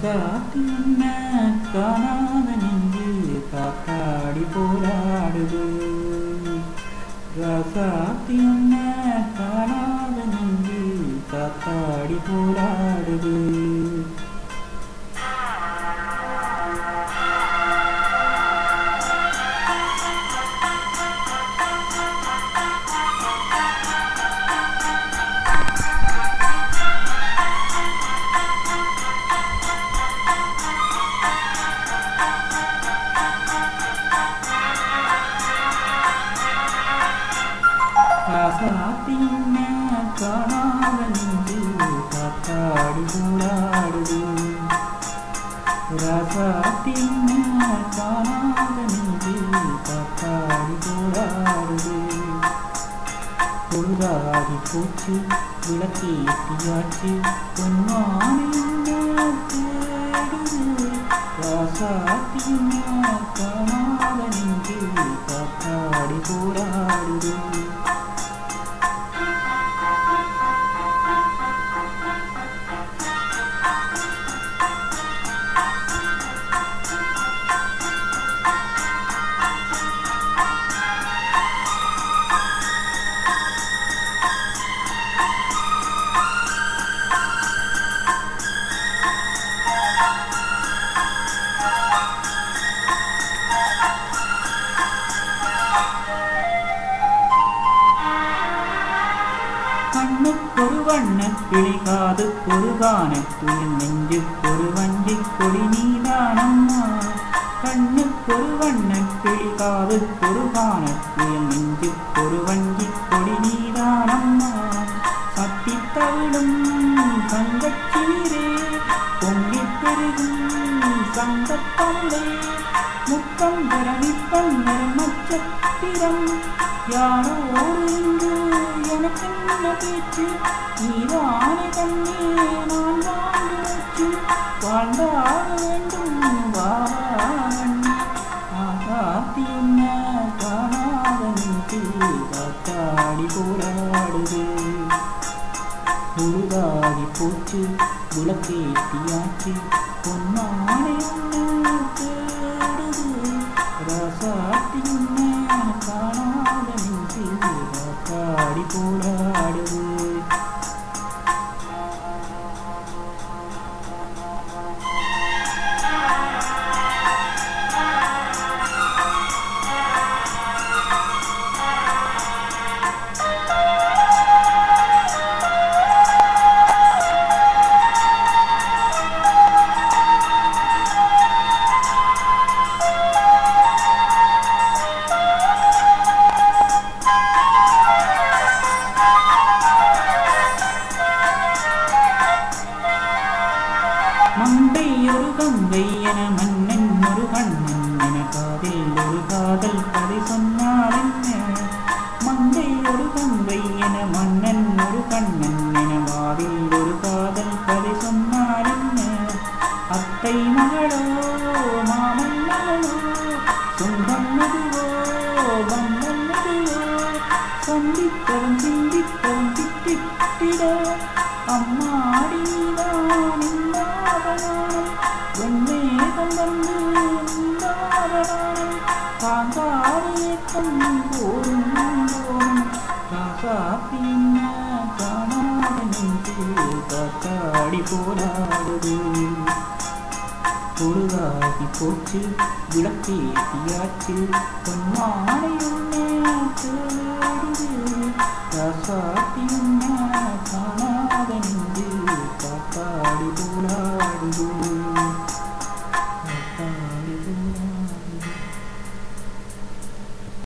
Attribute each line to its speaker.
Speaker 1: ராசாத்தி என்ன காணாத நெஞ்சு காத்தாடி போராடுது ராசாத்தி என்ன காணாத நெஞ்சு காத்தாடி போராடுது ராசாத்தி என்ன காணாத நெஞ்சு காத்தாடி போராடுது ராசாத்தி என்ன காணாத நெஞ்சு காத்தாடி போராடுது பொழுதாகி போச்சு விளக்கேற்றியாச்சு பொன்மானை என்ன தேடுது ராசாத்தி என்ன காணாத நெஞ்சு காத்தாடி போராடுது கண்ணுக்கொரு வண்ணக் கிளி காதுக்கொரு கானத்துயில் நெஞ்சுக்கொரு வஞ்சிக் கொடி நீதானம்மா கண்ணுக்கொரு வண்ணக் கிளி காதுக்கொரு கானத்துயில் நெஞ்சுக்கொரு வஞ்சிக் கொடி நீதானம்மா சத்தித் தவிடும் தங்கச்சீரே பொங்கிப் பெருகும் சங்கத்தமிழே முத்தம் பரவிப்பன் நச்சத்திரம் யாரோடு இங்கு எனக்கு என்ன பேச்சு நீதானே கண்ணே நான் வாழ்ந்து வச்சு வாழ்ந்தாக வேண்டும் வாழண்ணே ஆகாத்தி என்ன காணாத நின்று காத்தாடி போராடுது பொழுதாகி போச்சு விளக்கேற்றியாச்சு பொன்னாடை ஒன்று தேடுது ராசாத்தி ஒன்று காணாத நின்று காத்தாடி போராடுது மங்கை ஒரு கங்கை என மன்னன் ஒரு கண்ணன் என காதில் ஒரு காதல் கதை சொன்னால் என்ன மங்கை ஒரு கங்கை என மன்னன் ஒரு கண்ணன் என வாதில் ஒரு காதல் கதை சொன்னால் என்ன அத்தை மகளோ மாமன் மகளோ சொந்தம் அதுவோ பந்தம் அதுவோ சந்தித்தவன் சிந்தித்தவன் திட்டிட அம்மாடி நீதான் இல்லாதவன் வெண்ணேகம் வந்து நின்றாதவன் தாங்காத ஏக்கம் போரும் போரும் ராசாத்தி என்ன காணாத நின்று காத்தாடி போராடுது பொழுதாகி போச்சு விளக்கேற்றியாச்சு பொன்மானை உன்னை தேடுது ராசாத்தி உன்னை காணாத